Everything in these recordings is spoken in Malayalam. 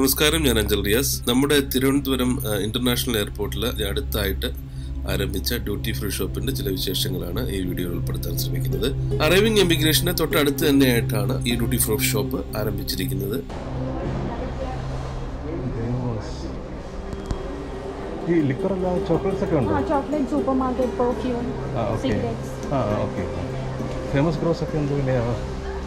നമസ്കാരം ഞാൻ അഞ്ചൽ റിയാസ് നമ്മുടെ തിരുവനന്തപുരം ആ, ഇന്റർനാഷണൽ എയർപോർട്ടിൽ അടുത്തായിട്ട് ആരംഭിച്ച ഡ്യൂട്ടി ഫ്രീ ഷോപ്പിന്റെ ചില വിശേഷങ്ങളാണ് ഈ വീഡിയോയിൽ ഉൾപ്പെടുത്താൻ ശ്രമിക്കുന്നത് അറൈവിംഗ് എമിഗ്രേഷന് തൊട്ടടുത്ത് തന്നെയായിട്ടാണ് ഈ ഡ്യൂട്ടി ഫ്രീ ഷോപ്പ് ആരംഭിച്ചിരിക്കുന്നത് ഈ ലിക്കർ അല്ല ചോക്ലേറ്റ്സ് ഒക്കെ ഉണ്ടോ हाँ चॉकलेट सुपर मार्केट परफ्यूम ആ ഓക്കെ सिगरेट्स ആ ഓക്കെ ഫേമസ് ഗ്രോസ് ഒക്കെ എന്ത് വിലയാവാ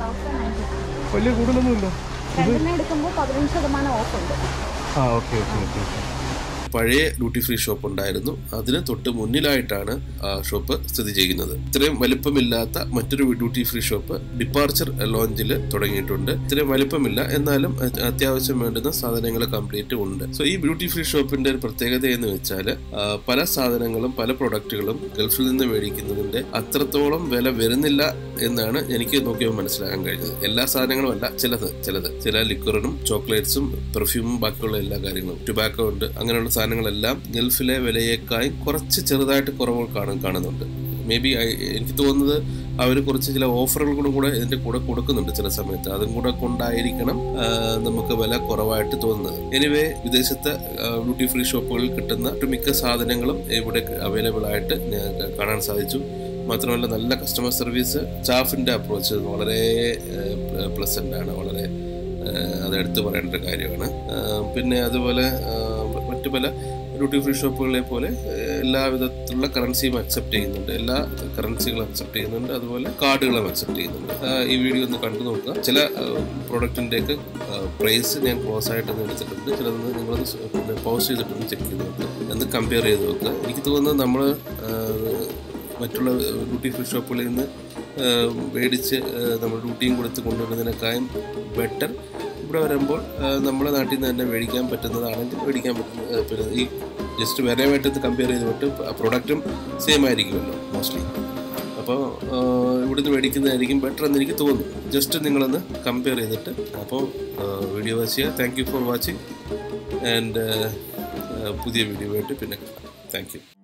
വലിയ കൂടുതലൊന്നുമില്ല രണ്ടെണ്ണം എടുക്കുമ്പോൾ പതിനഞ്ച് ശതമാനം ഓഫ് ഉണ്ട് ആ ഓക്കെ ഓക്കെ ഓക്കെ ഓക്കെ പഴയ ഡ്യൂട്ടി ഫ്രീ ഷോപ്പ് ഉണ്ടായിരുന്നു അതിന് തൊട്ട് മുന്നിലായിട്ടാണ് ആ ഷോപ്പ് സ്ഥിതി ചെയ്യുന്നത് ഇത്രയും വലിപ്പമില്ലാത്ത മറ്റൊരു ഡ്യൂട്ടി ഫ്രീ ഷോപ്പ് ഡിപ്പാർച്ചർ ലോഞ്ചിൽ തുടങ്ങിയിട്ടുണ്ട് ഇത്രയും വലിപ്പമില്ല എന്നാലും അത് അത്യാവശ്യം വേണ്ടുന്ന സാധനങ്ങൾ കംപ്ലീറ്റ് ഉണ്ട് സോ ഈ ഡ്യൂട്ടി ഫ്രീ ഷോപ്പിന്റെ ഒരു പ്രത്യേകത എന്ന് വെച്ചാൽ പല സാധനങ്ങളും പല പ്രൊഡക്റ്റുകളും ഗൾഫിൽ നിന്ന് മേടിക്കുന്നതിന്റെ അത്രത്തോളം വില വരുന്നില്ല എന്നാണ് എനിക്ക് നോക്കിയപ്പോൾ മനസ്സിലാക്കാൻ കഴിഞ്ഞത് എല്ലാ സാധനങ്ങളും അല്ല ചിലത് ചിലത് ചില ലിക്വറിനും ചോക്ലേറ്റ്സും പെർഫ്യൂമും ബാക്കിയുള്ള എല്ലാ കാര്യങ്ങളും ടുബാക്കോ ഉണ്ട് അങ്ങനെയുള്ള സാധനങ്ങളെല്ലാം ഗൾഫിലെ വിലയേക്കായി കുറച്ച് ചെറുതായിട്ട് കുറവ് കാണും കാണുന്നുണ്ട് മേ ബി എനിക്ക് തോന്നുന്നത് അവർ കുറച്ച് ചില ഓഫറുകൾ കൂടെ കൂടെ ഇതിന്റെ കൂടെ കൊടുക്കുന്നുണ്ട് ചില സമയത്ത് അതും കൂടെ കൊണ്ടായിരിക്കണം ആ, നമുക്ക് വില കുറവായിട്ട് തോന്നുന്നത് എനിവേ വിദേശത്തെ ഡ്യൂട്ടി ഫ്രീ ഷോപ്പുകളിൽ കിട്ടുന്ന ഒട്ടുമിക്ക സാധനങ്ങളും ഇവിടെ അവൈലബിൾ ആയിട്ട് ഞങ്ങൾക്ക് കാണാൻ സാധിച്ചു മാത്രമല്ല നല്ല കസ്റ്റമർ സർവീസ് സ്റ്റാഫിന്റെ അപ്രോച്ച് വളരെ പ്ലസന്റ് ആണ് വളരെ ഏഹ് അത് എടുത്തു പറയേണ്ട ഒരു കാര്യമാണ് ഏഹ് പിന്നെ അതുപോലെ ഏഹ് മറ്റു പല ഡ്യൂട്ടി ഫ്രീ ഷോപ്പുകളെ പോലെ ഏഹ് എല്ലാ വിധത്തിലുള്ള കറൻസിയും അക്സെപ്റ്റ് ചെയ്യുന്നുണ്ട് എല്ലാ കറൻസികളും അക്സെപ്റ്റ് ചെയ്യുന്നുണ്ട് അതുപോലെ കാർഡുകളും അക്സെപ്റ്റ് ചെയ്യുന്നുണ്ട് ഏഹ് ഈ വീഡിയോ ഒന്ന് കണ്ടു നോക്കുക ചില പ്രോഡക്റ്റിൻ്റെയൊക്കെ പ്രൈസ് ഞാൻ ക്ലോസ് ആയിട്ടൊന്ന് എടുത്തിട്ടുണ്ട് ചിലതൊന്ന് നിങ്ങളൊന്ന് സ് പിന്നെ പോസ്റ്റ് ചെയ്തിട്ടൊന്ന് ചെക്ക് ചെയ്ത് നോക്കുക എന്ന് കമ്പയർ ചെയ്ത് നോക്കുക എനിക്ക് തോന്നുന്നത് നമ്മൾ മറ്റുള്ള ഡ്യൂട്ടി ഫ്രീ ഷോപ്പുകളിൽ നിന്ന് ഏഹ് മേടിച്ച് ഏഹ് നമ്മൾ ഡ്യൂട്ടിയും കൊടുത്ത് കൊണ്ടുവരുന്നതിനേക്കാളും ബെറ്റർ ഇവിടെ വരുമ്പോൾ ഏഹ് നമ്മുടെ നാട്ടിൽ നിന്ന് തന്നെ മേടിക്കാൻ പറ്റുന്നതാണെങ്കിൽ മേടിക്കാൻ പറ്റുന്ന ഏഹ് പിന്നെ ഈ ജസ്റ്റ് വിലയുമായിട്ട് കമ്പയർ ചെയ്തിട്ട് പ്രൊഡക്റ്റും സെയിം ആയിരിക്കുമല്ലോ മോസ്റ്റ്ലി അപ്പോൾ ഇവിടുന്ന് മേടിക്കുന്നതായിരിക്കും ബെറ്റർ എന്ന് എനിക്ക് തോന്നുന്നു ജസ്റ്റ് നിങ്ങളൊന്ന് കമ്പയർ ചെയ്തിട്ട് അപ്പോൾ വീഡിയോ വാച്ച് ചെയ്യുക thank you for watching and പുതിയ വീഡിയോ ആയിട്ട് പിന്നെ താങ്ക് യു